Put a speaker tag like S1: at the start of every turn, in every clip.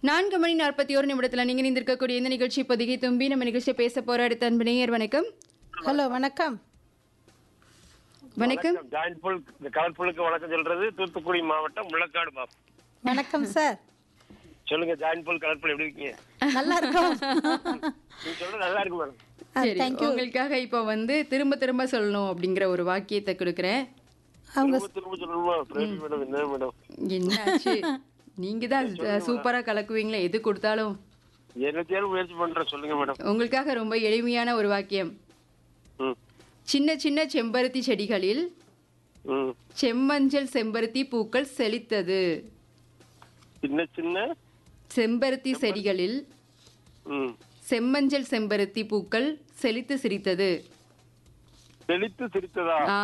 S1: நான்கு மணி நாற்பத்தி ஒரு நிமிடத்தில் நீங்கள் நிந்திருக்கக்கூடிய இந்த நிகழ்ச்சி பொதிகை தும்பி நம்ம நிகழ்ச்சியை பேச போற அடுத்த அன்பு நேயர் வணக்கம்
S2: ஹலோ வணக்கம்
S1: வணக்கம்
S3: ஜாயின்ட் புல் இந்த கலர்ஃபுல்லுக்கு வணக்கம் சொல்றது தூத்துக்குடி மாவட்டம் முள்ளக்காடு பாப்
S2: வணக்கம் சார்
S3: சொல்லுங்க ஜாயின்ட் புல் கலர்ஃபுல் எப்படி இருக்கீங்க
S2: நல்லா இருக்கோம்
S3: நீங்க சொல்றது நல்லா இருக்கு மேடம்
S1: சரி
S2: தேங்க்யூ
S1: உங்களுக்காக இப்போ வந்து திரும்ப திரும்ப சொல்லணும் அப்படிங்கிற ஒரு வாக்கியத்தை கொடுக்குறேன்
S2: அவங்க
S3: திரும்ப திரும்ப சொல்லணுமா பிரேமி மேடம் என்ன மேடம்
S1: என்னாச்சு நீங்க தான் சூப்பரா கலக்குவீங்களே எது கொடுத்தாலும்
S3: என்னத்தையாலும் முயற்சி பண்றேன் சொல்லுங்க மேடம்
S1: உங்களுக்காக ரொம்ப எளிமையான ஒரு வாக்கியம்
S3: ம்
S1: சின்ன சின்ன செம்பருத்தி செடிகளில்
S3: ம்
S1: செம்மஞ்சள் செம்பருத்தி பூக்கள் செழித்தது
S3: சின்ன சின்ன
S1: செம்பருத்தி செடிகளில்
S3: ம்
S1: செம்மஞ்சள் செம்பருத்தி பூக்கள் செழித்து சிரித்தது
S3: செழித்து சிரித்ததா
S1: ஆ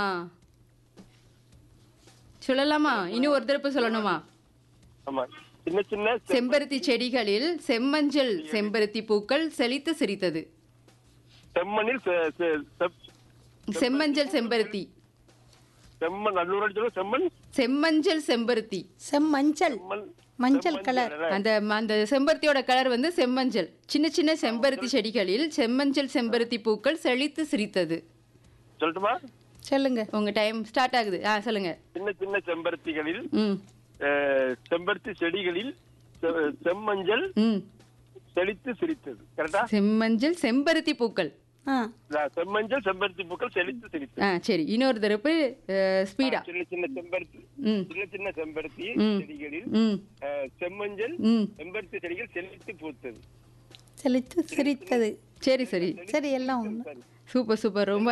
S1: சொல்லலாமா இன்னும் ஒரு தடவை சொல்லணுமா
S3: ஆமா சின்ன சின்ன செ-
S1: செம்பருத்தி செடிகளில் செம்மஞ்சள் செம்பருத்தி பூக்கள் செழித்து சிரித்தது
S3: செம்மண்ணில் செ- செ- செப்-
S1: செம்மஞ்சள் செம்பருத்தி
S3: செம்மண் நல்லூர் சொல்லுங்க செம்மண்
S1: செம்மஞ்சள் செம்பருத்தி
S2: செம்மஞ்சள்
S3: செம்மண்
S2: மஞ்சள் கலர்
S1: அந்த அந்த செம்பருத்தியோட கலர் வந்து செம்மஞ்சள் சின்ன சின்ன செம்பருத்தி செடிகளில் செம்மஞ்சள் செம்பருத்தி பூக்கள் செழித்து சிரித்தது
S3: சொல்லட்டுமா
S2: சொல்லுங்க
S1: உங்க டைம் ஸ்டார்ட் ஆகுது ஆ சொல்லுங்க
S3: சின்ன சின்ன செம்பருத்திகளில்
S1: ம்
S3: அஹ், செம்பருத்தி செடிகளில் செ- செம்மஞ்சள்
S1: ம்
S3: செழித்து சிரித்தது கரெக்டா
S1: செம்மஞ்சள் செம்பருத்தி பூக்கள்
S2: ஆ
S3: நான் செம்மஞ்சள் செம்பருத்தி பூக்கள் செழித்து சிரித்தது
S1: ஆ சரி இன்னொரு தடவை ஸ்பீடா
S3: சின்ன சின்ன செம்பருத்தி
S1: ம்
S3: சின்ன சின்ன செம்பருத்தி
S1: ம்.
S3: செடிகளில்
S1: ம்
S3: அஹ், செம்மஞ்சள்
S1: ம்
S3: செம்பருத்தி செடிகள் செழித்து பூத்தது
S2: செழித்து சிரித்தது
S1: சரி சரி
S2: சரி எல்லாம் ஒண்ணு.
S1: சூப்பர் சூப்பர் ரொம்ப